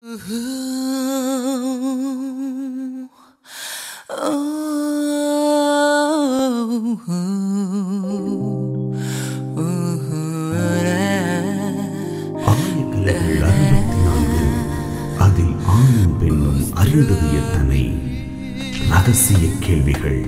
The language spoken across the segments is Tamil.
ஆயக்கலைகள் அறுபத்தி நான்கு அதில் ஆணும் பெண்ணும் அறிந்தது எத்தனை ரகசிய கேள்விகள்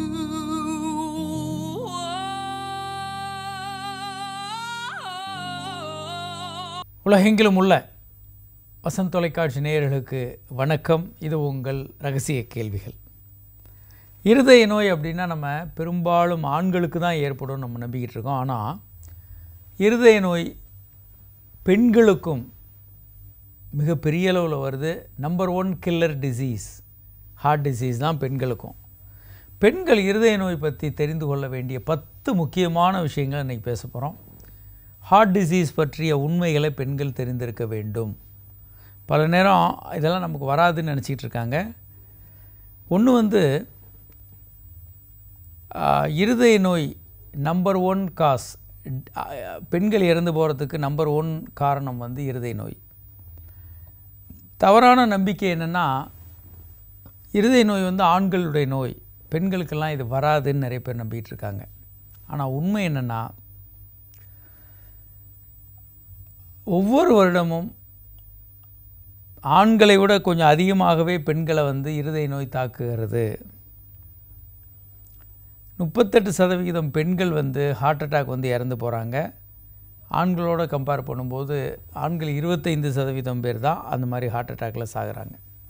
உலகெங்கிலும் உள்ள வசந்த் தொலைக்காட்சி நேயர்களுக்கு வணக்கம் இது உங்கள் ரகசிய கேள்விகள் இருதய நோய் அப்படின்னா நம்ம பெரும்பாலும் ஆண்களுக்கு தான் ஏற்படும் நம்ம நம்பிக்கிட்டு இருக்கோம் ஆனால் இருதய நோய் பெண்களுக்கும் மிக பெரிய அளவில் வருது number one killer disease heart disease தான் பெண்களுக்கும் பெண்கள் இருதய நோய் பற்றி தெரிந்து கொள்ள வேண்டிய பத்து முக்கியமான விஷயங்கள் இன்றைக்கி பேச போகிறோம் ஹார்ட் டிசீஸ் பற்றிய உண்மைகளை பெண்கள் தெரிந்திருக்க வேண்டும் பல நேரம் இதெல்லாம் நமக்கு வராதுன்னு நினச்சிக்கிட்டு இருக்காங்க ஒன்று வந்து ஆஹ், இருதய நோய் நம்பர் ஒன் காஸ் பெண்கள் இறந்து போகிறதுக்கு நம்பர் ஒன் காரணம் வந்து இருதய நோய் தவறான நம்பிக்கை என்னென்னா இருதய நோய் வந்து ஆண்களுடைய நோய் பெண்களுக்கெல்லாம் இது வராதுன்னு நிறைய பேர் நம்பிக்கிட்டு இருக்காங்க ஆனால் உண்மை என்னென்னா ஒவ்வொரு வருடமும் ஆண்களை விட கொஞ்சம் அதிகமாகவே பெண்களை வந்து இருதய நோய் தாக்குகிறது முப்பத்தெட்டு சதவிகிதம் பெண்கள் வந்து ஹார்ட் அட்டாக் வந்து இறந்து போகிறாங்க ஆண்களோட கம்பேர் பண்ணும்போது ஆண்கள் இருபத்தைந்து சதவீதம் பேர் தான் அந்த மாதிரி ஹார்ட் அட்டாக்கில் சாகுறாங்க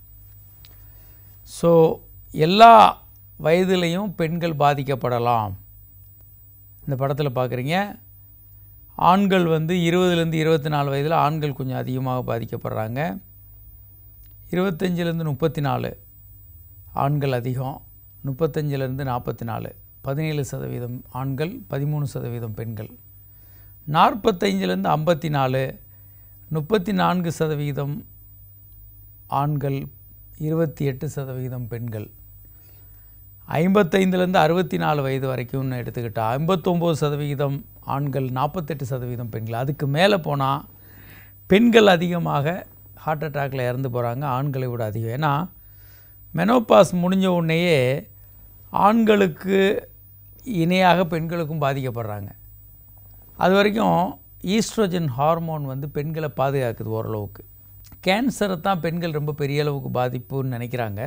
ஸோ எல்லா வயதிலையும் பெண்கள் பாதிக்கப்படலாம் இந்த படத்தில் பார்க்குறீங்க ஆண்கள் வந்து இருபதுலேருந்து இருபத்தி நாலு வயதில் ஆண்கள் கொஞ்சம் அதிகமாக பாதிக்கப்படுறாங்க இருபத்தஞ்சிலேருந்து முப்பத்தி நாலு ஆண்கள் அதிகம் முப்பத்தஞ்சிலேருந்து நாற்பத்தி நாலு பதினேழு சதவீதம் ஆண்கள் பதிமூணு சதவீதம் பெண்கள் நாற்பத்தைஞ்சிலேருந்து ஐம்பத்தி நாலு முப்பத்தி நான்கு சதவீதம் ஆண்கள் இருபத்தி எட்டு சதவீதம் பெண்கள் ஐம்பத்தைந்துலேருந்து அறுபத்தி நாலு வயது வரைக்கும்னு எடுத்துக்கிட்டால் ஐம்பத்தொம்போது சதவிகிதம் ஆண்கள் நாற்பத்தெட்டு சதவீதம் பெண்கள் அதுக்கு மேலே போனால் பெண்கள் அதிகமாக ஹார்ட் அட்டாக்கில் இறந்து போகிறாங்க ஆண்களை விட அதிகம் ஏன்னா மெனோபாஸ் முடிஞ்ச உடனேயே ஆண்களுக்கு இணையாக பெண்களுக்கும் பாதிக்கப்படுறாங்க அது வரைக்கும் ஈஸ்ட்ரோஜன் ஹார்மோன் வந்து பெண்களை பாதுகாக்குது ஓரளவுக்கு கேன்சரை தான் பெண்கள் ரொம்ப பெரிய அளவுக்கு பாதிப்புன்னு நினைக்கிறாங்க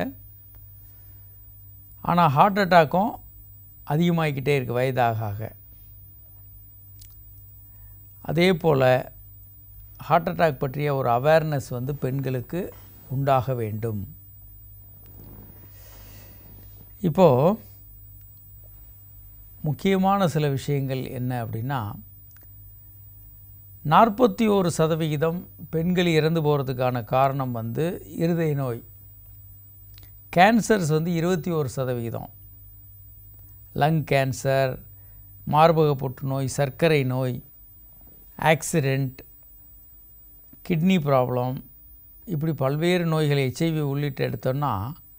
ஆனால் ஹார்ட் அட்டாக்கும் அதிகமாகிக்கிட்டே இருக்குது வயதாக ஆக அதே போல் ஹார்ட் அட்டாக் பற்றிய ஒரு அவேர்னஸ் வந்து பெண்களுக்கு உண்டாக வேண்டும் இப்போது முக்கியமான சில விஷயங்கள் என்ன அப்படின்னா நாற்பத்தி ஒரு சதவிகிதம் பெண்கள் இறந்து போகிறதுக்கான காரணம் வந்து இருதய நோய் கேன்சர்ஸ் வந்து இருபத்தி ஒரு சதவிகிதம் லங் கேன்சர் மார்பக புற்றுநோய் சர்க்கரை நோய் ஆக்சிடெண்ட் கிட்னி ப்ராப்ளம் இப்படி பல்வேறு நோய்கள் ஹெச்ஐவி உள்ளிட்டு எடுத்தோன்னா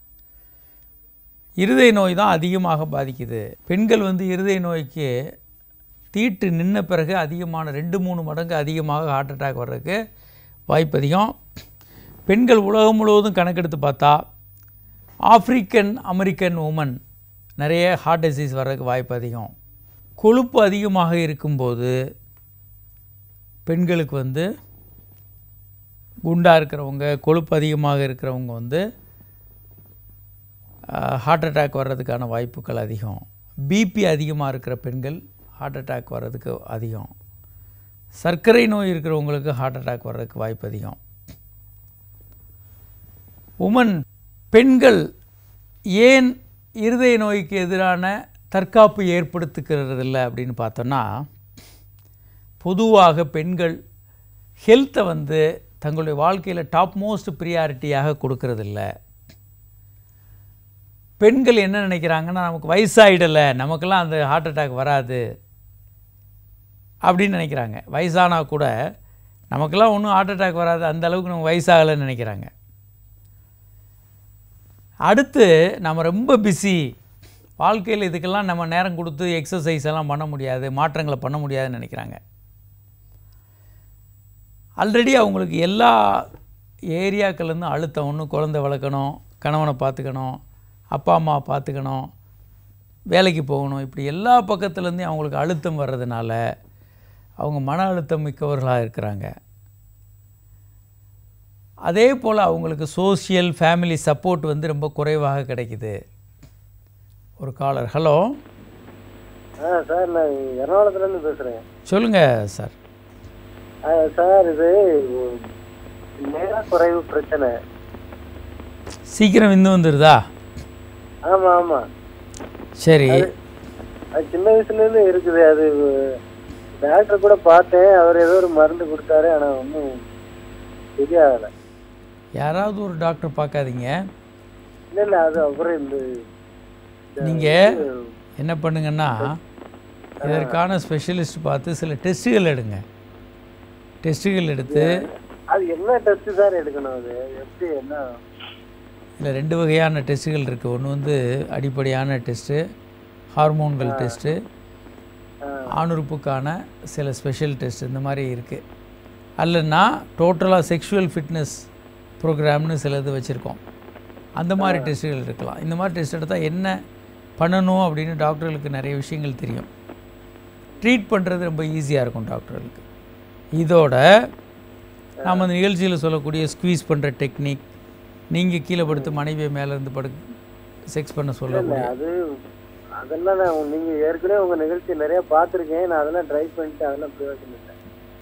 இருதய நோய் தான் அதிகமாக பாதிக்குது பெண்கள் வந்து இருதய நோய்க்கு தீட்டு நின்ன பிறகு அதிகமான ரெண்டு மூணு மடங்கு அதிகமாக ஹார்ட் அட்டாக் வர்றதுக்கு வாய்ப்பு அதிகம் பெண்கள் உலகம் முழுவதும் கணக்கெடுத்து பார்த்தா ஆப்பிரிக்கன் அமெரிக்கன் உமன் நிறைய ஹார்ட் டிசீஸ் வர்றதுக்கு வாய்ப்பு அதிகம் கொழுப்பு அதிகமாக இருக்கும்போது பெண்களுக்கு வந்து குண்டாக இருக்கிறவங்க கொழுப்பு அதிகமாக இருக்கிறவங்க வந்து ஹார்ட் அட்டாக் வர்றதுக்கான வாய்ப்புகள் அதிகம் பிபி அதிகமாக இருக்கிற பெண்கள் ஹார்ட் அட்டாக் வர்றதுக்கு அதிகம் சர்க்கரை நோய் இருக்கிறவங்களுக்கு ஹார்ட் அட்டாக் வர்றதுக்கு வாய்ப்பு அதிகம் உமன் பெண்கள் ஏன் இருதய நோய்க்கு எதிரான தற்காப்பு ஏற்படுத்திக்கிறது இல்லை அப்படின்னு பார்த்தோன்னா பொதுவாக பெண்கள் ஹெல்த்தை வந்து தங்களுடைய வாழ்க்கையில் டாப் மோஸ்ட் ப்ரியாரிட்டியாக கொடுக்கறதில்ல பெண்கள் என்ன நினைக்கிறாங்கன்னா நமக்கு வயசாகிடலை நமக்கெல்லாம் அந்த ஹார்ட் அட்டாக் வராது அப்படின்னு நினைக்கிறாங்க வயசானா கூட நமக்கெல்லாம் ஒன்றும் ஹார்ட் அட்டாக் வராது அந்த அளவுக்கு நம்ம வயசாகலைன்னு நினைக்கிறாங்க அடுத்து நம்ம ரொம்ப பிஸி வாழ்க்கையில் இதுக்கெல்லாம் நம்ம நேரம் கொடுத்து எக்ஸசைஸ் எல்லாம் பண்ண முடியாது மாற்றங்களை பண்ண முடியாதுன்னு நினைக்கிறாங்க ஆல்ரெடி அவங்களுக்கு எல்லா ஏரியாக்கள்லேருந்து அழுத்தம் ஒன்று குழந்தை வளர்க்கணும் கணவனை பார்த்துக்கணும் அப்பா அம்மா பார்த்துக்கணும் வேலைக்கு போகணும் இப்படி எல்லா பக்கத்துலேருந்தே அவங்களுக்கு அழுத்தம் வர்றதுனால அவங்க மன அழுத்தம் மிக்கவர்களாக இருக்கிறாங்க அதே போல் அவங்களுக்கு சோஷியல் ஃபேமிலி சப்போர்ட் வந்து ரொம்ப குறைவாக கிடைக்குது ஒரு காலர் ஹலோ ஆ சார் நான் எர்ணாகுளத்துலேருந்து பேசுகிறேன் சொல்லுங்கள் சார் ஆ சார் இது நேர குறைவு பிரச்சனை சீக்கிரம் விந்து வந்துடுதா ஆமாம் ஆமாம் சரி அது சின்ன வயசுலேருந்து இருக்குது அது டாக்டர் கூட பார்த்தேன் அவர் ஏதோ ஒரு மருந்து கொடுத்தாரு ஆனால் ஒன்றும் சரியாகலை யாராவது ஒரு டாக்டர் பார்க்காதீங்க இல்லை இல்லை அது அப்புறம் இந்த நீங்கள் என்ன பண்ணுங்கன்னா இதற்கான ஸ்பெஷலிஸ்ட் பார்த்து சில டெஸ்ட்டுகள் எடுங்க டெஸ்ட்டுகள் எடுத்து அது என்ன டெஸ்ட் சார் எடுக்கணும் அது எப்படி என்ன இதில் ரெண்டு வகையான டெஸ்ட்டுகள் இருக்குது ஒன்று வந்து அடிப்படையான டெஸ்ட்டு ஹார்மோன்கள் டெஸ்ட்டு ஆணுறுப்புக்கான சில ஸ்பெஷல் டெஸ்ட் இந்த மாதிரி இருக்குது அல்லனா டோட்டலாக செக்ஷுவல் ஃபிட்னஸ் ப்ரோக்ராம்னு சிலது வச்சுருக்கோம் அந்த மாதிரி டெஸ்ட்டுகள் இருக்கலாம் இந்த மாதிரி டெஸ்ட் எடுத்தால் என்ன பண்ணணும் அப்படின்னு டாக்டர்களுக்கு நிறைய விஷயங்கள் தெரியும் ட்ரீட் பண்ணுறது ரொம்ப ஈஸியாக இருக்கும் டாக்டர்களுக்கு இதோட நாம் அந்த நிகழ்ச்சியில் சொல்லக்கூடிய ஸ்குவீஸ் பண்ணுற டெக்னிக் நீங்கள் கீழே படுத்து மனைவியை மேலேருந்து படு செக்ஸ் பண்ண சொல்லக்கூடிய அது அதெல்லாம் நான் நீங்கள் ஏற்கனவே உங்கள் நிகழ்ச்சி நிறைய பார்த்துருக்கேன் நான் அதெல்லாம் ட்ரை பண்ணிட்டு அதெல்லாம் பிரயோஜனம் இல்லை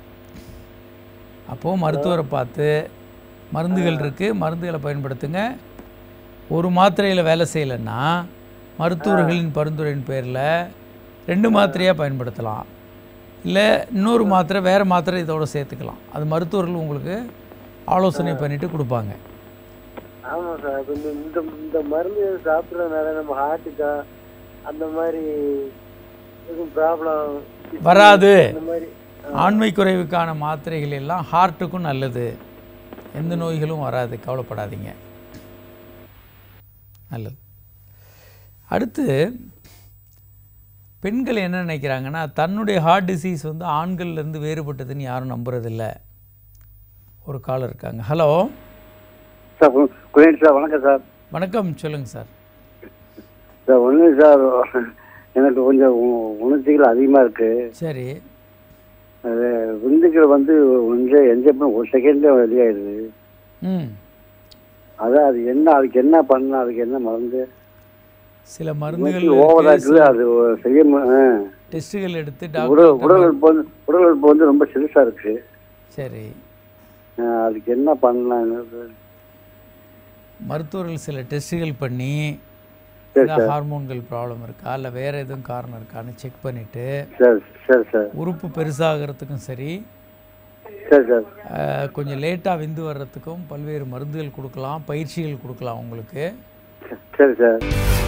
அப்போது மருத்துவரை பார்த்து மருந்துகள் இருக்குது மருந்துகளை பயன்படுத்துங்க ஒரு மாத்திரையில் வேலை செய்யலைன்னா மருத்துவர்களின் பரிந்துரையின் பேரில் ரெண்டு மாத்திரையாக பயன்படுத்தலாம் இல்லை இன்னொரு மாத்திரை வேறு மாத்திரை இதோட சேர்த்துக்கலாம் அது மருத்துவர்கள் உங்களுக்கு ஆலோசனை பண்ணிவிட்டு கொடுப்பாங்க ஆமாம் சார் இப்போ இந்த இந்த இந்த மருந்து சாப்பிட்றதுனால நம்ம ஹார்ட்டுக்கா அந்த மாதிரி எதுவும் ப்ராப்ளம் வராது இந்த மாதிரி ஆண்மை குறைவுக்கான மாத்திரைகள் எல்லாம் ஹார்ட்டுக்கும் நல்லது எந்த நோய்களும் வராது கவலைப்படாதீங்க நல்லது அடுத்து பெண்கள் என்ன நினைக்கிறாங்கன்னா தன்னுடைய ஹார்ட் டிசீஸ் வந்து ஆண்கள்லேருந்து வேறுபட்டதுன்னு யாரும் நம்புறதில்ல ஒரு கால் இருக்காங்க ஹலோ சார் குயின்ட் சார் வணக்கம் சார் வணக்கம் சொல்லுங்கள் சார் சார் ஒன்றும் சார் எனக்கு கொஞ்சம் உ- உணர்ச்சிகள் அதிகமாக இருக்குது சரி அது விந்துக்கள் வந்து ஒன்றே என்ஜாய் பண்ண ஒரு செகண்ட்ல வெளியாயிடுது ம் அதான் அது என்ன அதுக்கு என்ன பண்ணலாம் அதுக்கு என்ன மருந்து சில மருந்துகள் ஓவரா இருக்குது அது செய்ய மு- ஆ. டெஸ்ட்டுகள் எடுத்து உடல் டாக்டர் உடல் உறுப்பு வந்து உடல் உறுப்பு வந்து ரொம்ப சிறுசா இருக்கு சரி ஆ, அதுக்கு என்ன பண்ணலாம் என்னது? மருத்துவர்கள் சில டெஸ்ட்டுகள் பண்ணி சரி ஏதாவது ஹார்மோன்கள் ப்ராப்ளம் இருக்கா இல்லை வேறு எதுவும் காரணம் இருக்கான்னு செக் பண்ணிவிட்டு சரி சரி சார் உறுப்பு பெருசாகிறதுக்கும் சரி சரி சார் அஹ், கொஞ்சம் லேட்டாக விந்து வர்றதுக்கும் பல்வேறு மருந்துகள் கொடுக்கலாம் பயிற்சிகள் கொடுக்கலாம் உங்களுக்கு சரி சார்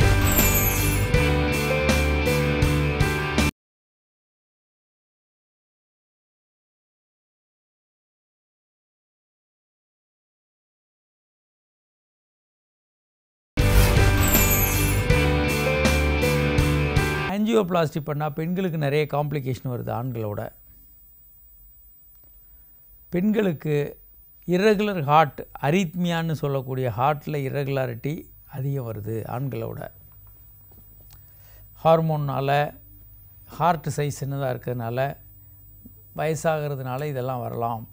ஆஞ்சியோபிளாஸ்டி பண்ணால் பெண்களுக்கு நிறைய காம்ப்ளிகேஷன் வருது ஆண்களோட பெண்களுக்கு irregular ஹார்ட் அரித்மியான்னு சொல்லக்கூடிய ஹார்ட்டில் irregularity அதிகம் வருது ஆண்களோட ஹார்மோன்னால் ஹார்ட் சைஸ் சின்னதாக இருக்கிறதுனால வயசாகிறதுனால இதெல்லாம் வரலாம்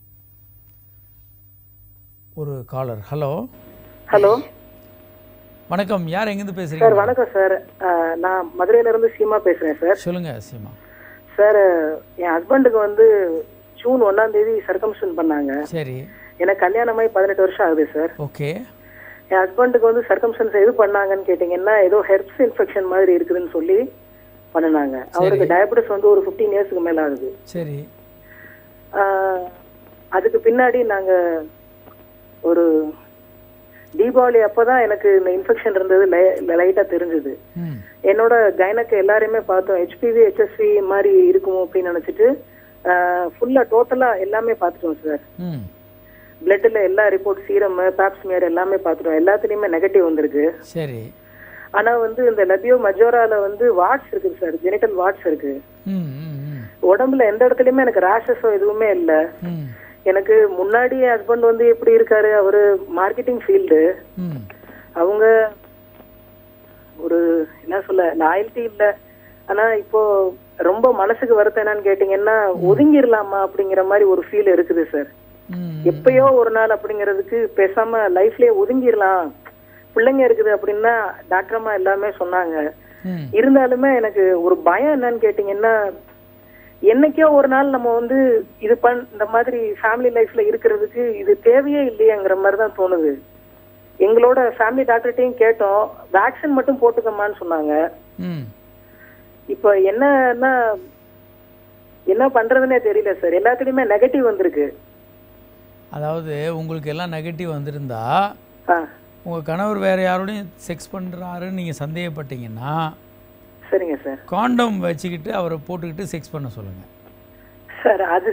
ஒரு காலர் ஹலோ ஹலோ வணக்கம் யார் எங்கேருந்து சார் பேசுகிறீங்க வணக்கம் சார் அஹ், நான் மதுரையில இருந்து சீமா பேசுறேன் சார் சொல்லுங்கள் சீமா சார் என் ஹஸ்பண்டுக்கு வந்து ஜூன் ஒன்னாம் தேதி சர்க்கம்ஷன் பண்ணாங்க சரி எனக்கு கல்யாணமாகி பதினெட்டு வருஷம் ஆகுது சார் ஓகே என் ஹஸ்பண்டுக்கு வந்து சர்க்கம்ஷன்ஸ் எது பண்ணாங்கன்னு கேட்டிங்கன்னா ஏதோ ஹெர்ப்ஸ் இன்ஃபெக்ஷன் மாதிரி இருக்குதுன்னு சொல்லி பண்ணினாங்க அவருக்கு டயபெட்டிஸ் வந்து ஒரு ஃபிஃப்டீன் இயர்ஸ்க்கு மேல ஆகுது சரி ஆஹ், அதுக்கு பின்னாடி நாங்க ஒரு தீபாவளி அப்பதான் எனக்கு இந்த இன்ஃபெக்ஷன் இருந்தது லைட்டா தெரிஞ்சது ம் என்னோட கைனக்கு எல்லாரையுமே பார்த்தோம் ஹெச்பிவி ஹெச்எஸ்வி மாதிரி இருக்குமோ அப்படின்னு நினைச்சிட்டு ஃபுல்லா டோட்டலா எல்லாமே பார்த்துட்டோம் சார் ம் பிளட்ல எல்லா ரிப்போர்ட் சீரம் பேப்ஸ்மியர் எல்லாமே பார்த்துட்டோம் எல்லாத்துலயுமே நெகட்டிவ் வந்திருக்கு சரி ஆனா வந்து இந்த லபியோ மஜோரால வந்து வாட்ஸ் இருக்குது சார் ஜெனிட்டல் வாட்ஸ் இருக்கு ம் ம் ம் உடம்புல எந்த இடத்துலயுமே எனக்கு ரேஷஸோ எதுவுமே இல்ல ம் எனக்கு முன்னாடி ஹஸ்பண்ட் வந்து எப்படி இருக்காரு அவரு மார்க்கெட்டிங் ஃபீல்டு ம் அவங்க ஒரு என்ன சொல்ல லாயல்ட்டி இல்ல ஆனா இப்போ ரொம்ப மனசுக்கு வருத்தம் என்னன்னு கேட்டீங்கன்னா ஒதுங்கிடலாமா அப்படிங்கிற மாதிரி ஒரு ஃபீல் இருக்குது சார் ம் எப்பயோ ஒரு நாள் அப்படிங்கிறதுக்கு பேசாம லைஃப்லயே ஒதுங்கிடலாம் பிள்ளைங்க இருக்குது அப்படின்னா டாக்டர் அம்மா எல்லாமே சொன்னாங்க ம் இருந்தாலுமே எனக்கு ஒரு பயம் என்னன்னு கேட்டீங்கன்னா என்னைக்கோ ஒரு நாள் நம்ம வந்து இது பண் இந்த மாதிரி ஃபேமிலி லைஃப்ல இருக்கிறதுக்கு இது தேவையே இல்லையேங்கிற மாதிரி தான் தோணுது எங்களோட ஃபேமிலி டாக்டர்கிட்டையும் கேட்டோம் வேக்சின் மட்டும் போட்டுக்கமான்னு சொன்னாங்க ம் இப்போ என்னன்னா என்ன பண்றதுன்னே தெரியல சார் எல்லாத்துலயுமே நெகட்டிவ் வந்திருக்கு அதாவது உங்களுக்கு எல்லாம் நெகட்டிவ் வந்திருந்தா ஆ உங்கள் கணவர் வேறு யாரோடையும் செக்ஸ் பண்ணுறாருன்னு நீங்கள் சந்தேகப்பட்டீங்கன்னா சரிங்க சார் காண்டம் வச்சுக்கிட்டு அவரை போட்டுக்கிட்டு செக்ஸ் பண்ண சொல்லுங்கள் சார் அது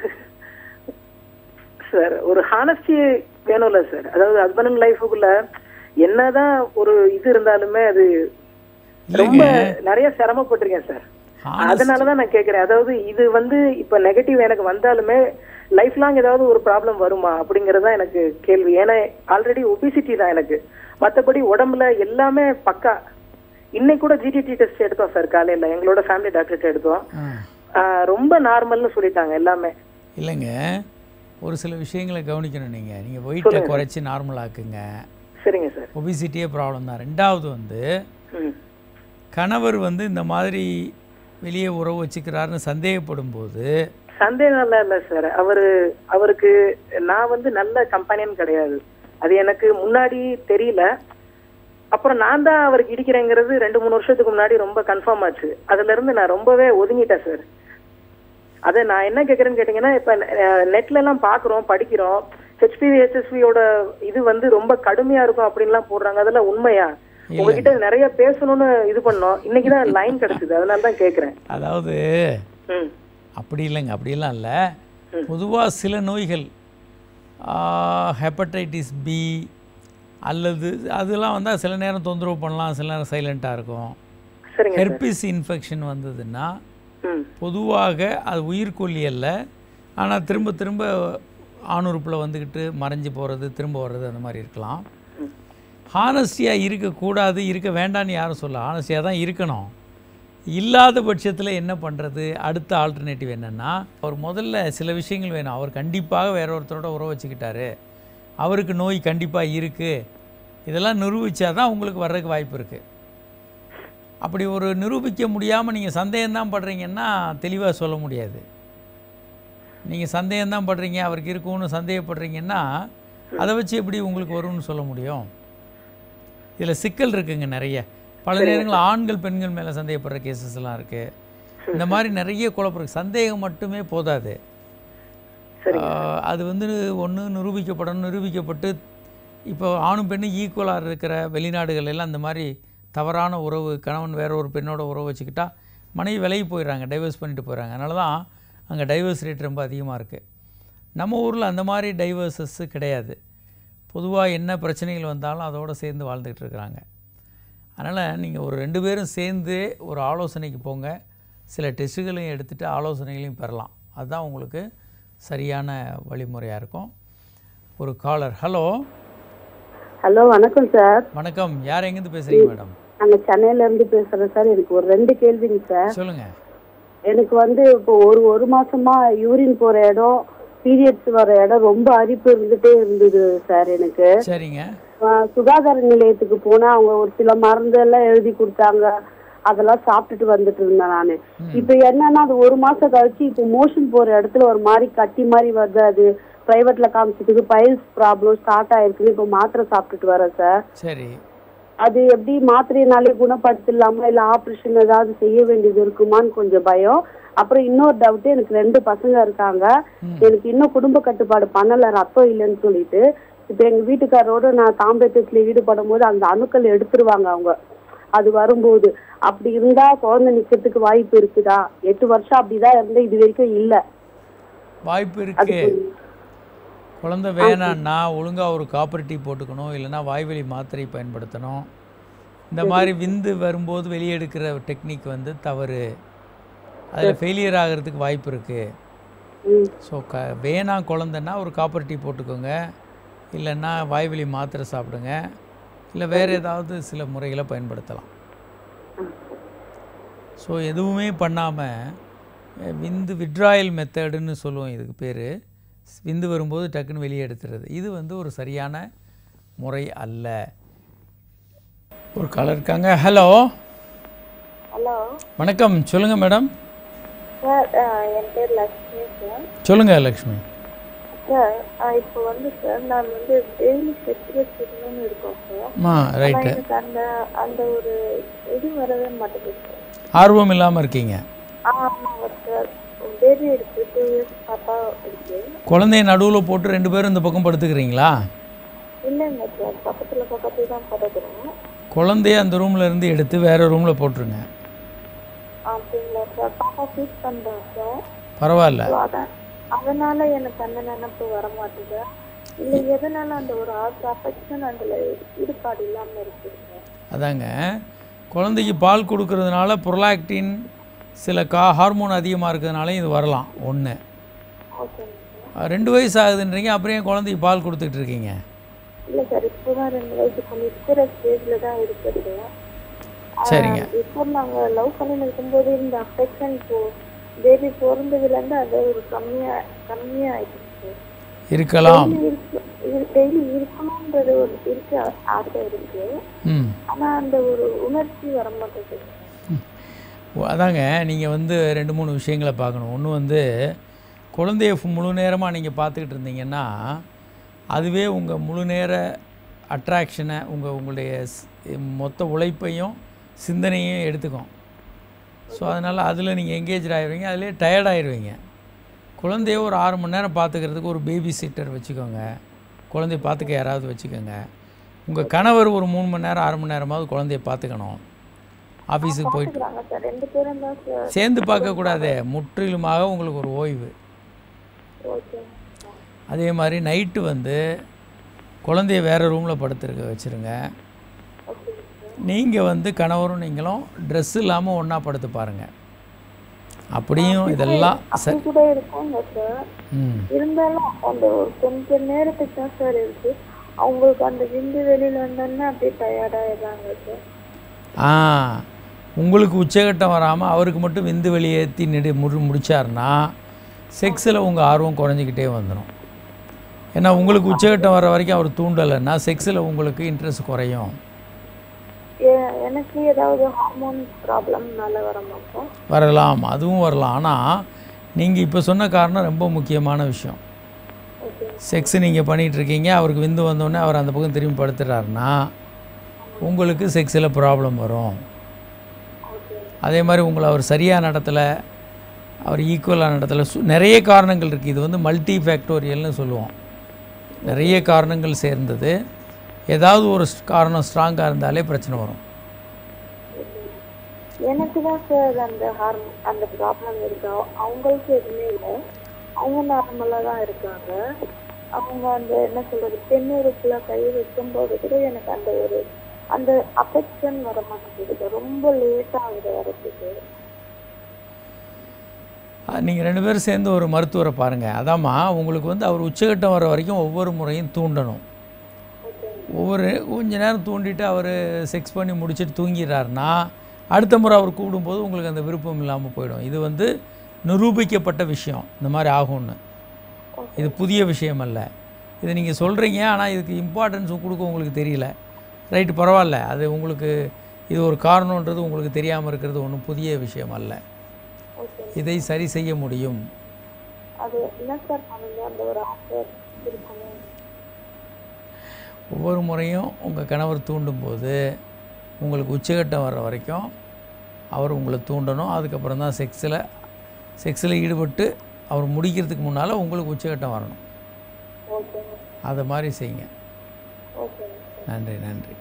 சார் ஒரு ஹானஸ்டி வேணும்ல சார் அதாவது ஹஸ்பண்ட் அண்ட் லைஃபுக்குள்ள என்னதான் ஒரு இது இருந்தாலுமே அது ரொம்ப நிறைய சிரமப்பட்டிருக்கேன் சார் அதனாலதான் நான் கேக்குறேன் அதாவது இது வந்து இப்ப நெகட்டிவ் எனக்கு வந்தாலுமே லைஃப் லாங் ஏதாவது ஒரு ப்ராப்ளம் வருமா அப்படிங்கறதா எனக்கு கேள்வி ஏன்னா ஆல்ரெடி ஒபிசிட்டி தான் எனக்கு மத்தபடி உடம்புல எல்லாமே பக்கா இன்னைக்கு கூட ஜிடிடி டெஸ்ட் எடுத்தோம் சார் காலையில எங்களோட ஃபேமிலி டாக்டர்கிட்ட எடுத்தோம் ஆ ஆஹ் ரொம்ப நார்மல்னு சொல்லிட்டாங்க எல்லாமே இல்லைங்க ஒரு சில விஷயங்களை கவனிக்கணும் நீங்கள் நீங்கள் வெயிட்டை குறைச்சி நார்மல் ஆக்குங்க சரிங்க சார் ஒபிசிட்டியே ப்ராப்ளம் தான் ரெண்டாவது வந்து ம் கணவர் வந்து இந்த மாதிரி வெளியே உறவு வச்சுக்கிறாருன்னு சந்தேகப்படும் போது சந்தேகம் எல்லாம் இல்ல சார் அவரு அவருக்கு நான் வந்து நல்ல கம்பெனியன் கிடையாது அது எனக்கு முன்னாடி தெரியல அப்புறம் நான் தான் அவருக்கு இடிக்கிறேங்கிறது ரெண்டு மூணு வருஷத்துக்கு முன்னாடி ரொம்ப கன்ஃபார்ம் ஆச்சு அதுல இருந்து நான் ரொம்பவே ஒதுங்கிட்டேன் சார் அதை நான் என்ன கேக்குறேன்னு கேட்டீங்கன்னா இப்ப நெட்ல எல்லாம் பாக்குறோம் படிக்கிறோம் ஹெச்பிவி ஹெச்எஸ்வியோட இது வந்து ரொம்ப கடுமையா இருக்கும் அப்படின்லாம் போடுறாங்க அதெல்லாம் உண்மையா உங்ககிட்ட நிறைய பேசணும்னு இது பண்ணோம் இன்னைக்குதான் லைன் கிடைச்சது அதனால தான் கேக்குறேன் அதாவது ம் அப்படி இல்லைங்க அப்படிலாம் இல்லை பொதுவாக சில நோய்கள் ஹெப்படைட்டிஸ் பி அல்லது அதெல்லாம் வந்தால் சில நேரம் தொந்தரவு பண்ணலாம் சில நேரம் சைலண்ட்டாக இருக்கும் சரிங்க ஹெர்பிஸ் இன்ஃபெக்ஷன் வந்ததுன்னா ம் பொதுவாக அது உயிர்கொல்லி அல்ல ஆனால் திரும்ப திரும்ப ஆணுறுப்பில் வந்துக்கிட்டு மறைஞ்சு போகிறது திரும்ப வர்றது அந்த மாதிரி இருக்கலாம் ஹானஸ்டியாக இருக்கக்கூடாது இருக்க வேண்டாம்னு யாரும் சொல்ல ஹானஸ்டியாக தான் இருக்கணும் இல்லாத பட்சத்தில் என்ன பண்ணுறது அடுத்த ஆல்டர்னேட்டிவ் என்னென்னா அவர் முதல்ல சில விஷயங்கள் வேணும் அவர் கண்டிப்பாக வேற ஒருத்தரோட உறவு வச்சுக்கிட்டாரு அவருக்கு நோய் கண்டிப்பாக இருக்குது இதெல்லாம் நிரூபித்தா தான் உங்களுக்கு வர்றதுக்கு வாய்ப்பு இருக்குது அப்படி ஒரு நிரூபிக்க முடியாமல் நீங்கள் சந்தேகம்தான் படுறீங்கன்னா தெளிவாக சொல்ல முடியாது நீங்கள் சந்தேகம்தான் படுறீங்க அவருக்கு இருக்கும்னு சந்தேகப்படுறீங்கன்னா அதை வச்சு எப்படி உங்களுக்கு வரும்னு சொல்ல முடியும் இதில் சிக்கல் இருக்குங்க நிறைய பல நேரங்களில் ஆண்கள் பெண்கள் மேலே சந்தேகப்படுற கேசஸ் எல்லாம் இருக்குது இந்த மாதிரி நிறைய குழப்பம் இருக்கு சந்தேகம் மட்டுமே போதாது ஆஹ் அது வந்து ஒன்று நிரூபிக்கப்படணும் நிரூபிக்கப்பட்டு இப்போ ஆணும் பெண்ணும் ஈக்குவலாக இருக்கிற வெளிநாடுகள் எல்லாம் இந்த மாதிரி தவறான உறவு கணவன் வேற ஒரு பெண்ணோட உறவு வச்சுக்கிட்டா மனைவி விலகி போயிடுறாங்க டைவர்ஸ் பண்ணிட்டு போயிடுறாங்க அதனால தான் அங்கே டைவர்ஸ் ரேட் ரொம்ப அதிகமாக இருக்குது நம்ம ஊரில் அந்த மாதிரி டைவர்சஸ் கிடையாது பொதுவாக என்ன பிரச்சனைகள் வந்தாலும் அதோடு சேர்ந்து வாழ்ந்துக்கிட்டு இருக்கிறாங்க அதனால் நீங்கள் ஒரு ரெண்டு பேரும் சேர்ந்து ஒரு ஆலோசனைக்கு போங்க சில டெஸ்ட்டுகளையும் எடுத்துகிட்டு ஆலோசனைகளையும் பெறலாம் அதுதான் உங்களுக்கு சரியான வழிமுறையாக இருக்கும் ஒரு காலர் ஹலோ ஹலோ வணக்கம் சார் வணக்கம் யார் எங்கேருந்து பேசுகிறீங்க மேடம் நாங்க சென்னையில இருந்து பேசுறோம் சார் எனக்கு ஒரு ரெண்டு கேள்விங்க சார் சொல்லுங்கள் எனக்கு வந்து இப்போ ஒரு ஒரு மாசமா யூரின் போற இடம் பீரியட்ஸ் வர இடம் ரொம்ப அரிப்பு இருந்துட்டே இருந்தது சார் எனக்கு சரிங்க ஆஹ் சுகாதார நிலையத்துக்கு போனா அவங்க ஒரு சில மருந்து எல்லாம் எழுதி கொடுத்தாங்க அதெல்லாம் சாப்பிட்டுட்டு வந்துட்டு இருந்தேன் நானு இப்ப என்னன்னா அது ஒரு மாசம் கழிச்சு இப்போ மோஷன் போற இடத்துல ஒரு மாதிரி கட்டி மாதிரி வருது அது பிரைவேட்ல காமிச்சதுக்கு பைல்ஸ் ப்ராப்ளம் ஸ்டார்ட் ஆயிருக்குன்னு இப்போ மாத்திரை சாப்பிட்டுட்டு வரேன் சார் சரி அது எப்படி மாத்திரையினாலே குணப்படுத்தலாமா இல்ல ஆபரேஷன் ஏதாவது செய்ய வேண்டியது இருக்குமான்னு கொஞ்சம் பயம் அப்புறம் இன்னொரு டவுட் எனக்கு ரெண்டு பசங்க இருக்காங்க எனக்கு இன்னும் குடும்ப கட்டுப்பாடு பண்ணல ரத்தம் இல்லைன்னு சொல்லிட்டு இப்ப எங்க வீட்டுக்காரரோட நான் தாம்பத்தியத்துல ஈடுபடும் போது அந்த அணுக்கள் எடுத்துருவாங்க அவங்க அது வரும்போது அப்படி இருந்தா குழந்தை நிக்கிறதுக்கு வாய்ப்பு இருக்குதா எட்டு வருஷம் அப்படிதான் இருந்த இது வரைக்கும் இல்ல வாய்ப்பு இருக்கு குழந்தை வேணான்னா ஒழுங்காக ஒரு காப்பரேட்டிவ் போட்டுக்கணும் இல்லைன்னா வாய்வழி மாத்திரை பயன்படுத்தணும் இந்த மாதிரி விந்து வரும்போது வெளியே எடுக்கிற டெக்னிக் வந்து தவறு அதில் ஃபெயிலியர் ஆகிறதுக்கு வாய்ப்பு இருக்குது ம் ஸோ க வேணாம் குழந்தைன்னா ஒரு காப்பர் டீ போட்டுக்கோங்க இல்லைன்னா வாய்வழி மாத்திரை சாப்பிடுங்க இல்லை வேறு ஏதாவது சில முறைகளை பயன்படுத்தலாம் ஸோ எதுவுமே பண்ணாமல் விந்து விட்ராயல் மெத்தடுன்னு சொல்லுவோம் இதுக்கு பேர் விந்து வரும்போது டக்குன்னு வெளியே எடுத்துறது இது வந்து ஒரு சரியான முறை அல்ல ஒரு காலர் இருக்காங்க ஹலோ ஹலோ வணக்கம் சொல்லுங்கள் மேடம் சார் என் பேர் லக்ஷ்மி சார் சொல்லுங்கள் லக்ஷ்மி சார் இப்போ வந்து சார் நான் வந்து டெய்லி செட் வச்சுக்கணும்னு இருக்கோம் சார் அம்மா ஆனா ரைட்டு எனக்கு அந்த அந்த ஒரு இது வரவே மாட்டேங்குது சார் ஆர்வம் இல்லாமல் இருக்கீங்க ஆ ஆமாங்க சார் பேபி இருக்கு டூ இயர்ஸ் பாப்பா இருக்கு குழந்தைய நடுவில் போட்டு ரெண்டு பேரும் இந்த பக்கம் படுத்துக்கிறீங்களா இல்லைங்க சார் பக்கத்தில் பக்கத்துல தான் படுக்கிறோம் குழந்தைய அந்த ரூமில் இருந்து எடுத்து வேறு ரூமில் போட்டுருங்க அப்படிங்களா சார் பாப்பா ஃபீட் பண்ணுறோம் சார் பரவாயில்ல So, அதான் அதனால எனக்கு அந்த நினைப்பு வர மாட்டேங்குது இல்லை எதனால அந்த ஒரு ஆசை அஃபெக்ஷன் அதில் ஈடுபாடு இல்லாமல் இருக்குது சார் அதாங்க குழந்தைக்கு பால் கொடுக்கறதுனால புரலாக்டின் சில கா ஹார்மோன் அதிகமாக இருக்கிறதுனால இது வரலாம் ஒன்று ஓகேங்க சார் ரெண்டு வயசு ஆகுதுன்றீங்க அப்புறம் ஏன் குழந்தைக்கு பால் கொடுத்துட்டு இருக்கீங்க இல்லை சார் இப்போ தான் ரெண்டு வயசு கொஞ்சம் இருக்கிற ஸ்டேஜில் தான் இருக்குது சரிங்க இப்போ நாங்கள் லவ் பண்ணி இருக்கும்போது இந்த அஃபெக்ஷன் இப்போ பேபி பிறந்ததுலேருந்து அது ஒரு கம்மியாக கம்மியாக ஆயிடுச்சு சார் இருக்கலாம் டெய்லி இருக்கணுன்றது ஒரு இருக்க ஆசை இருக்கு ம் ஆனா அந்த ஒரு உணர்ச்சி வர மாட்டேங்குது ஓ, அதாங்க நீங்கள் வந்து ரெண்டு மூணு விஷயங்களை பார்க்கணும் ஒன்று வந்து குழந்தைய ஃபு- முழு நேரமாக நீங்கள் பார்த்துக்கிட்டு இருந்தீங்கன்னா அதுவே உங்கள் முழு நேர அட்ராக்ஷனை உங்கள் உங்களுடைய ஸ்- மொத்த உழைப்பையும் சிந்தனையும் எடுத்துக்கும் ஸோ அதனால் அதில் நீங்கள் எங்கேஜ் ஆயிடுவீங்க அதிலே டயர்ட் ஆயிடுவீங்க குழந்தைய ஒரு ஆறு மணி நேரம் பார்த்துக்கிறதுக்கு ஒரு பேபி சிட்டர் வச்சுக்கோங்க குழந்தைய பார்த்துக்க யாராவது வச்சுக்கோங்க உங்கள் கணவர் ஒரு மூணு மணி நேரம் ஆறு மணி நேரமாவது குழந்தைய பார்த்துக்கணும் ஆஃபீஸுக்கு போயிட்டு பார்த்துக்கிறாங்க சார் ரெண்டு பேரும் தான் சார் சேர்ந்து பார்க்கக்கூடாது முற்றிலுமாக உங்களுக்கு ஒரு ஓய்வு ஓகே அதே மாதிரி நைட்டு வந்து குழந்தைய வேறு ரூமில் படுத்துருக்க வச்சுருங்க ஓகே நீங்கள் வந்து கணவரும் நீங்களும் ட்ரெஸ் இல்லாமல் ஒன்றா படுத்து பாருங்கள் அப்படியும் இதெல்லாம் ச அப்படி கூட இருக்குங்க சார் ம் இருந்தாலும் அந்த ஒரு கொஞ்ச நேரத்துக்கு தான் சார் இருக்கு அவங்களுக்கு அந்த விந்து வெளியில வந்தோன்னா அப்படியே டயர்டாயிடுறாங்க சார் ஆ உங்களுக்கு உச்சகட்டம் வராமல் அவருக்கு மட்டும் விந்து வெளியேற்றி நெடு முடி முடிச்சாருன்னா செக்ஸில் உங்கள் ஆர்வம் குறைஞ்சிக்கிட்டே வந்துடும் ஏன்னா உங்களுக்கு உச்சகட்டம் வர வரைக்கும் அவர் தூண்டலைன்னா செக்ஸில் உங்களுக்கு இன்ட்ரெஸ்ட் குறையும் ஏ- எனக்கு ஏதாவது ஹார்மோன் ப்ராப்ளம்னால வர மாட்டோம் வரலாம் அதுவும் வரலாம் ஆனால் நீங்கள் இப்போ சொன்ன காரணம் ரொம்ப முக்கியமான விஷயம் ஓகே செக்ஸ் நீங்கள் பண்ணிகிட்டு இருக்கீங்க அவருக்கு விந்து வந்தோடனே அவர் அந்த பக்கம் திரும்பி படுத்துட்டாருன்னா உங்களுக்கு செக்ஸில் ப்ராப்ளம் வரும் அதே மாதிரி உங்களை அவர் சரியாக நடத்தலை அவர் ஈக்குவலாக நடத்தலை சு நிறைய காரணங்கள் இருக்குது இது வந்து மல்டி ஃபேக்டோரியல்னு சொல்லுவோம் நிறைய காரணங்கள் சேர்ந்தது ஏதாவது ஒரு ஸ்- காரணம் ஸ்ட்ராங்காக இருந்தாலே பிரச்சனை வரும் எனக்கு தான் சார் அந்த ஹார்மோன் அந்த ப்ராப்ளம் இருக்கு அவ- அவங்களுக்கு எதுவுமே இல்லை அவங்க நார்மலாக தான் இருக்காங்க அவங்க அந்த என்ன சொல்றது பெண்ணுறுப்புல கை வைக்கும்போது கூட எனக்கு அந்த ஒரு அந்த அஃபெக்ஷன் வர மாட்டேங்குது ரொம்ப லேட் ஆகுது வரதுக்கு நீங்கள் ரெண்டு பேரும் சேர்ந்து ஒரு மருத்துவரை பாருங்கள் அதாம்மா உங்களுக்கு வந்து அவர் உச்சகட்டம் வர வரைக்கும் ஒவ்வொரு முறையும் தூண்டணும் ஒவ்வொரு கொஞ்ச நேரம் தூண்டிட்டு அவர் செக்ஸ் பண்ணி முடிச்சுட்டு தூங்கிடுறாருன்னா அடுத்த முறை அவர் கூடும்போது உங்களுக்கு அந்த விருப்பம் இல்லாமல் போயிடும் இது வந்து நிரூபிக்கப்பட்ட விஷயம் இந்த மாதிரி ஆகும்னு இது புதிய விஷயம் அல்ல இதை நீங்கள் சொல்கிறீங்க ஆனால் இதுக்கு இம்பார்ட்டன்ஸ் கொடுக்க உங்களுக்கு தெரியல ரைட்டு பரவாயில்ல அது உங்களுக்கு இது ஒரு காரணன்றது உங்களுக்கு தெரியாமல் இருக்கிறது ஒன்றும் புதிய விஷயம் அல்ல ஓகே இதை சரி செய்ய முடியும் அது என்ன சார் பண்ணுங்க அந்த ஒரு ஆசை இருக்கணும் ஒவ்வொரு முறையும் உங்கள் கணவர் தூண்டும்போது உங்களுக்கு உச்சகட்டம் வர்ற வரைக்கும் அவர் உங்களை தூண்டணும் அதுக்கப்புறம் தான் செக்ஸில் செக்ஸில் ஈடுபட்டு அவர் முடிக்கிறதுக்கு முன்னால் உங்களுக்கு உச்சகட்டம் வரணும் ஓகேங்க அதை மாதிரி செய்யுங்க ஓகேங்க நன்றி நன்றி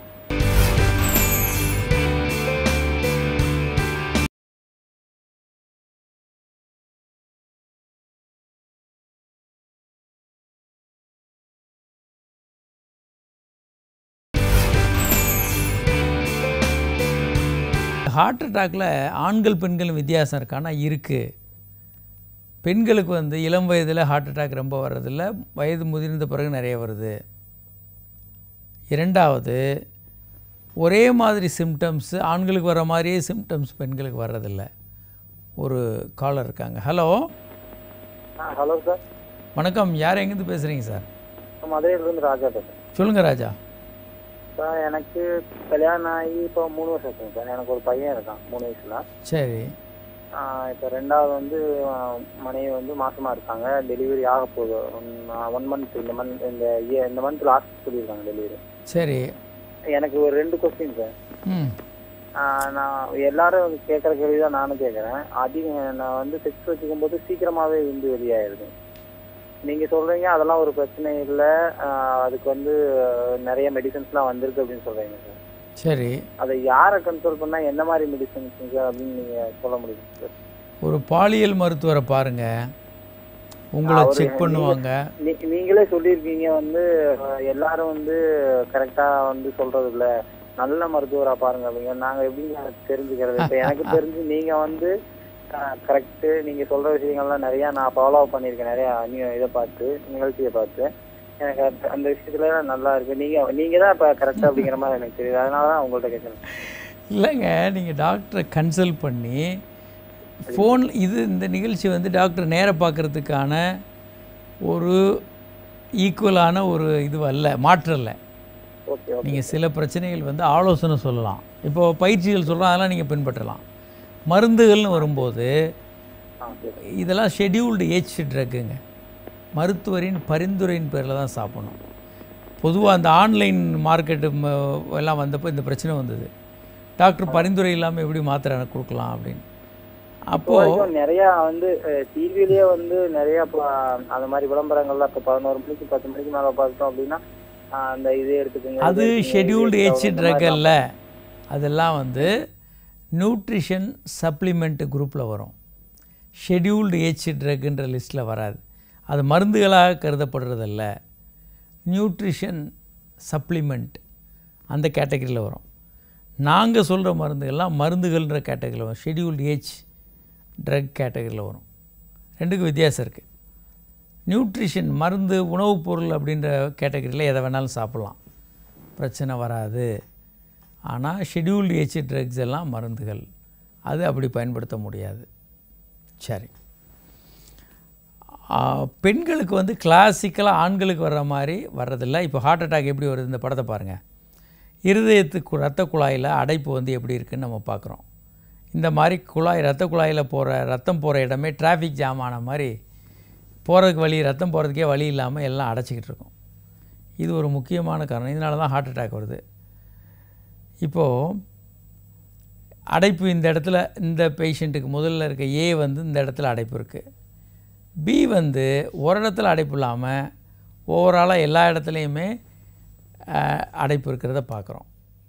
ஹார்ட் அட்டாக்ல ஆண்கள் பெண்கள் வித்தியாசம் இருக்கானா இருக்குது பெண்களுக்கு வந்து இளம் வயதில் ஹார்ட் அட்டாக் ரொம்ப வர்றதில்ல வயது முதிர்ந்த பிறகு நிறைய வருது இரண்டாவது ஒரே மாதிரி சிம்டம்ஸு ஆண்களுக்கு வர மாதிரியே சிம்டம்ஸ் பெண்களுக்கு வர்றதில்ல ஒரு காலர் இருக்காங்க ஹலோ ஹலோ சார் வணக்கம் யார் எங்கேருந்து பேசுகிறீங்க சார் மதுரையிலேருந்து ராஜா பேசுறேன் சொல்லுங்கள் ராஜா சார் எனக்கு கல்யாணம் ஆகி இப்போ மூணு வருஷம் இருக்குங்க சார் எனக்கு ஒரு பையன் இருக்கான் மூணு வயசுல சரி இப்போ ரெண்டாவது வந்து ஆஹ், மனைவி வந்து மாசமா இருக்காங்க டெலிவரி ஆக போகுது ஒன் மந்த் இந்த மந்த் இந்த year- இந்த மந்த் லாஸ்ட் சொல்லியிருக்காங்க டெலிவரி சரி எனக்கு ஒரு ரெண்டு கொஸ்டின் சார் ம் ஆஹ், நான் எல்லாரும் கேட்குற கேள்வி தான் நானும் கேட்குறேன் அதிகம் நான் வந்து செக்ஸ் வச்சுக்கும் போது சீக்கிரமாகவே விந்து வெளியாயிருது நீங்கள் சொல்கிறீங்க அதெல்லாம் ஒரு பிரச்சனை இல்லை அதுக்கு வந்து ஆஹ், நிறைய மெடிசன்ஸ்லாம் வந்திருக்கு அப்படின்னு சொல்கிறீங்க சார் சரி அதை யாரை கண்ட்ரோல் பண்ணால் எந்த மாதிரி மெடிசன்ஸ் அப்படின்னு நீங்கள் சொல்ல முடியும் சார் ஒரு பாலியல் மருத்துவரை பாருங்கள் உங்களை அவரு செக் பண்ணுவாங்க நீ- நீங்களே சொல்லியிருக்கீங்க வந்து அஹ், எல்லாரும் வந்து கரெக்டா வந்து சொல்றது இல்ல நல்ல மருத்துவரா பாருங்க அப்படிங்க நாங்க எப்படிங்க தெரிஞ்சுக்கிறது இப்ப எனக்கு தெரிஞ்சு நீங்க வந்து கரெக்ட் நீங்க சொல்ற விஷயங்கள்லாம் நிறைய நான் ஃபாலோ பண்ணியிருக்கேன் நிறைய நியூ இதை பார்த்து நிகழ்ச்சியை பார்த்து எனக்கு அந்த- அந்த விஷயத்துல நல்லா இருக்கு நீங்க நீங்க தான் இப்ப கரெக்டா அப்படிங்கிற மாதிரி எனக்கு தெரியுது அதனால தான் உங்கள்ட்ட கேட்குறேன் இல்லைங்க நீங்கள் டாக்டரை கன்சல்ட் பண்ணி ஃபோன் இது இந்த நிகழ்ச்சி வந்து டாக்டர் நேராக பார்க்குறதுக்கான ஒரு ஈக்குவலான ஒரு இது அல்ல மாற்றம் இல்லை ஓகே ஓகே நீங்கள் சில பிரச்சனைகள் வந்து ஆலோசனை சொல்லலாம் இப்போது பயிற்சிகள் சொல்கிறோம் அதெல்லாம் நீங்கள் பின்பற்றலாம் மருந்துகள்னு வரும்போது ஆ சரி இதெல்லாம் ஷெட்யூல்டு ஏஜ் ட்ரக்குங்க மருத்துவரின் பரிந்துரையின் பேரில் தான் சாப்பிடணும் பொதுவாக அந்த ஆன்லைன் மார்க்கெட்டு ம- எல்லாம் வந்தப்போ இந்த பிரச்சனை வந்தது டாக்டர் பரிந்துரை இல்லாமல் எப்படி மாத்திரை எனக்கு கொடுக்கலாம் அப்படின்னு இப்போ அப்போது வரைக்கும் நிறைய வந்து டிவிலேயே வந்து நிறைய இப்போ அந்த மாதிரி விளம்பரங்கள்லாம் இப்போ பதினோரு மணிக்கு பத்து மணிக்கு மேல பார்த்தோம் அப்படின்னா ஆஹ் அந்த இதே எடுத்துக்கோங்க இது அது எடுத்துக்கோங்க, ஷெட்யூல்டு இது ஏஜ் எடுத்துக்கோங்க, இந்த ட்ரக் மாதிரி அல்ல அதெல்லாம் வந்து நியூட்ரிஷன் சப்ளிமெண்ட் குரூப்பில் வரும் ஷெட்யூல்டு ஏஜ் ட்ரக்குன்ற லிஸ்ட்டில் வராது அது மருந்துகளாக கருதப்படுறதல்ல நியூட்ரிஷன் சப்ளிமெண்ட் அந்த கேட்டகரியில் வரும் நாங்கள் சொல்கிற மருந்துகள்லாம் மருந்துகள்ன்ற கேட்டகரியில் வரும் ஷெட்யூல்டு ஏஜ் ட்ரக் கேட்டகரியில் வரும் ரெண்டுக்கும் வித்தியாசம் இருக்குது நியூட்ரிஷன் மருந்து உணவுப் பொருள் அப்படின்ற கேட்டகரியில் எதை வேணாலும் சாப்பிட்லாம் பிரச்சனை வராது ஆனால் ஷெட்யூல்டு ஏஜ் ட்ரக்ஸ் எல்லாம் மருந்துகள் அது அப்படி பயன்படுத்த முடியாது சரி ஆ, பெண்களுக்கு வந்து கிளாசிக்கலாக ஆண்களுக்கு வர்ற மாதிரி வர்றதில்ல இப்போ ஹார்ட் அட்டாக் எப்படி வருது இந்த படத்தை பாருங்கள் இருதயத்துக்கு ரத்த குழாயில் அடைப்பு வந்து எப்படி இருக்குன்னு நம்ம பார்க்குறோம் இந்த மாதிரி குழாய் ரத்த குழாயில் போகிற ரத்தம் போகிற இடமே டிராஃபிக் ஜாம் ஆன மாதிரி போகிறதுக்கு வழி ரத்தம் போகிறதுக்கே வழி இல்லாமல் எல்லாம் அடைச்சிக்கிட்டு இருக்கும் இது ஒரு முக்கியமான காரணம் இதனால தான் ஹார்ட் அட்டாக் வருது இப்போது அடைப்பு இந்த இடத்துல இந்த பேஷண்ட்டுக்கு முதல்ல இருக்க ஏ வந்து இந்த இடத்துல அடைப்பு இருக்குது பி வந்து ஒரு இடத்துல அடைப்பு இல்லாமல் ஓவராலாக எல்லா இடத்துலையுமே அஹ், அடைப்பு இருக்கிறத பார்க்குறோம்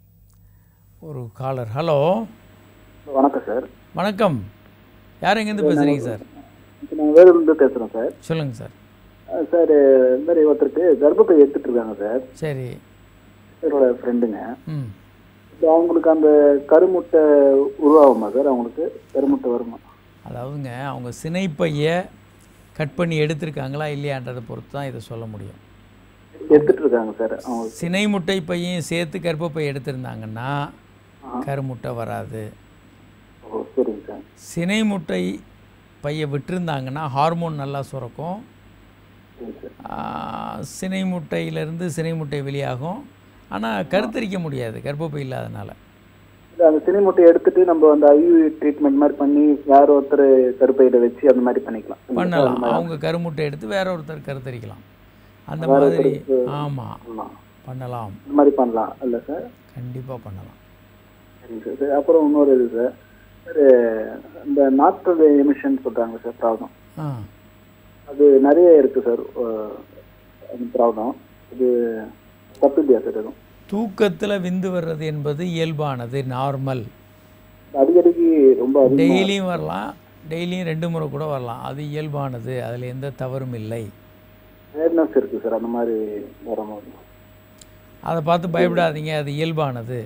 ஒரு காலர் ஹலோ வணக்கம் சார் வணக்கம் யார் எங்கேருந்து பேசுகிறீங்க சார் இப்போ நான் வேலூர்லேருந்து பேசுகிறேன் சார் சொல்லுங்கள் சார் அஹ் சார் இந்த மாதிரி ஒருத்தருக்கு கர்ப்பப்பை எடுத்துட்டு இருக்காங்க சார் சரி என்னோட ஃப்ரெண்டுங்க ம் இப்போ அவங்களுக்கு அந்த கருமுட்டை உருவாகுமா சார் அவங்களுக்கு கருமுட்டை வருமா அதாவதுங்க அவங்க சினைப்பைய கட் பண்ணி எடுத்திருக்காங்களா இல்லையான்றதை பொறுத்து தான் இதை சொல்ல முடியும் எடுத்துட்டு இருக்காங்க சார் அவங்க சினை முட்டை பையன் சேர்த்து கர்ப்பப்பை எடுத்திருந்தாங்கன்னா கருமுட்டை வராது ஓ சரிங்க சார் சினை முட்டை பையை விட்டிருந்தாங்கன்னா ஹார்மோன் நல்லா சுரக்கும் சரிங்க சார் ஆஹ், சினை முட்டையிலேருந்து சினை முட்டை வெளியாகும் ஆனால் கருத்தரிக்க முடியாது கர்ப்பப்பை இல்லாதனால இல்ல, அந்த சினை முட்டையை எடுத்துட்டு நம்ம அந்த ஐயு ட்ரீட்மெண்ட் மாதிரி பண்ணி வேற ஒருத்தர் கருப்பையில வச்சு அந்த மாதிரி பண்ணிக்கலாம் பண்ணலாம் அவங்க கருமுட்டை எடுத்து வேற ஒருத்தர் கருத்தரிக்கலாம் அந்த வேற மாதிரி ஒருத்தருக்கு ஆமாம் ஆமாம் பண்ணலாம் இந்த மாதிரி பண்ணலாம் இல்ல சார் கண்டிப்பாக பண்ணலாம் சரிங்க சார் சார் அப்புறம் இன்னொரு இது சார் சார் இந்த நாட்கள் எமிஷன் சொல்றாங்க சார் ப்ராப்ளம் ஆ அது நிறைய இருக்கு சார் அஹ், அந்த ப்ராப்ளம் இது தப்பு இல்லையா சார் எதுவும் தூக்கத்தில் விந்து வர்றது என்பது இயல்பானது நார்மல் அடிக்கடிக்கு ரொம்ப அதிகமா டெய்லியும் வரலாம் டெய்லியும் ரெண்டு முறை கூட வரலாம் அது இயல்பானது அதில் எந்த தவறும் இல்லை டயர்ட்னஸ் இருக்கு சார் அந்த மாதிரி வரும்போது அதை பார்த்து பயப்படாதீங்க அது இயல்பானது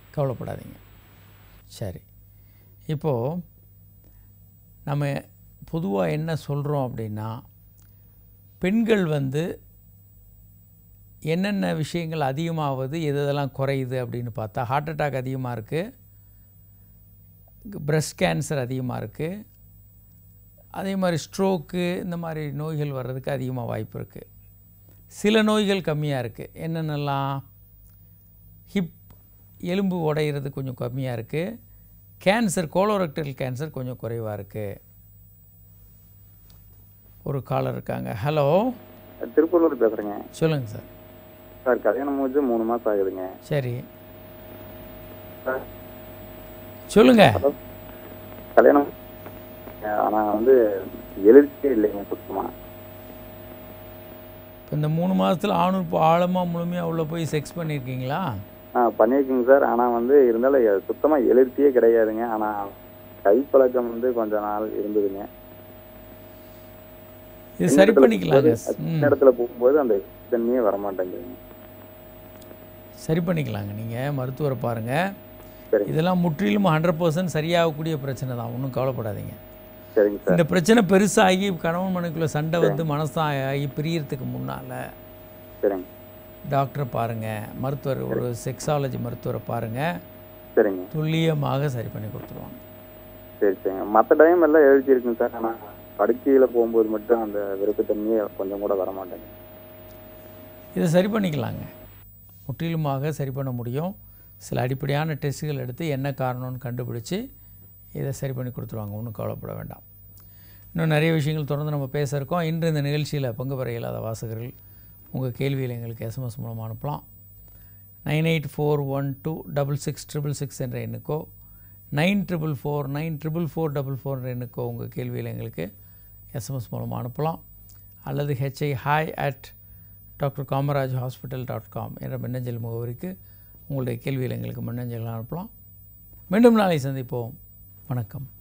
கவலைப்படாதீங்க சரி இப்போது நம்ம பொதுவாக என்ன சொல்கிறோம் அப்படின்னா பெண்கள் வந்து என்னென்ன விஷயங்கள் அதிகமாகுது எது எதெல்லாம் குறையுது அப்படின்னு பார்த்தா ஹார்ட் அட்டாக் அதிகமாக இருக்குது பிரஸ்ட் கேன்சர் அதிகமாக இருக்குது அதே மாதிரி ஸ்ட்ரோக்கு இந்த மாதிரி நோய்கள் வர்றதுக்கு அதிகமாக வாய்ப்பு இருக்குது சில நோய்கள் கம்மியாக இருக்குது என்னென்னலாம் ஹிப் எலும்பு உடையிறது கொஞ்சம் கம்மியாக இருக்குது கேன்சர் கோலோரெக்டல் கேன்சர் கொஞ்சம் குறைவாக இருக்குது ஒரு காலர் இருக்காங்க ஹலோ திருப்பூர்லேருந்து பேசுகிறேங்க சொல்லுங்கள் சார் சார் கல்யாணம் முடிஞ்சு மூணு மாதம் ஆகுதுங்க சரி சொல்லுங்கள் ஹலோ கல்யாணம் ஆனால் வந்து எழுச்சியே இல்லைங்க சுத்தமாக இப்போ இந்த மூணு மாதத்தில் ஆணுறுப்பு ஆழமாக முழுமையாக உள்ளே போய் செக்ஸ் பண்ணியிருக்கீங்களா ஆ பண்ணியிருக்கீங்க சார் ஆனால் வந்து இருந்தாலும் சுத்தமாக எழுச்சியே கிடையாதுங்க ஆனால் கைப்பழக்கம் வந்து கொஞ்ச நாள் இருந்ததுங்க இது சரி பண்ணிக்கலாங்க சின்ன இடத்துல போகும்போது அந்த தண்ணியே வரமாட்டேங்குதுங்க சரி பண்ணிக்கலாங்க நீங்கள் மருத்துவரை பாருங்கள் சரி இதெல்லாம் முற்றிலும் ஹண்ட்ரட் பர்சன்ட் சரியாகக்கூடிய பிரச்சனை தான் ஒன்றும் கவலைப்படாதீங்க சரிங்க சார் இந்த பிரச்சனை பெருசாகி கணவன் மனைக்குள்ளே சண்டை வந்து மனசாகி பிரியறதுக்கு முன்னால் சரிங்க டாக்டரை பாருங்கள் மருத்துவர் ஒரு செக்ஸாலஜி மருத்துவரை பாருங்கள் சரிங்க துல்லியமாக சரி பண்ணி கொடுத்துருவாங்க சரி சரிங்க மற்ற டைம் எல்லாம் எழுச்சி இருக்குங்க சார் ஆனால் படுக்கையில் போகும்போது மட்டும் அந்த விருப்பத்தன்மையே கொஞ்சம் கூட வரமாட்டேங்குது இதை சரி பண்ணிக்கலாங்க முற்றிலுமாக சரி பண்ண முடியும் சில அடிப்படையான டெஸ்ட்டுகள் எடுத்து என்ன காரணம்னு கண்டுபிடிச்சி இதை சரி பண்ணி கொடுத்துருவாங்க ஒன்றும் கவலைப்பட வேண்டாம் இன்னும் நிறைய விஷயங்கள் தொடர்ந்து நம்ம பேச இருக்கோம் இன்று இந்த நிகழ்ச்சியில் பங்கு பெற இயலாத வாசகர்கள் உங்கள் கேள்வியில் எங்களுக்கு எஸ்எம்எஸ் மூலமாக அனுப்பலாம் nine eight four one two double six triple six என்ற எண்ணுக்கோ nine triple four nine triple four double four என்ற எண்ணுக்கோ உங்கள் கேள்வியில் எங்களுக்கு எஸ்எம்எஸ் மூலமாக அனுப்பலாம் அல்லது HI hi at doctor Kamaraj hospital dot com என்ற மின்னஞ்சல் முகவரிக்கு உங்களுடைய கேள்வியில் எங்களுக்கு மின்னஞ்சல் அனுப்பலாம் மீண்டும் நாளை சந்திப்போம் வணக்கம்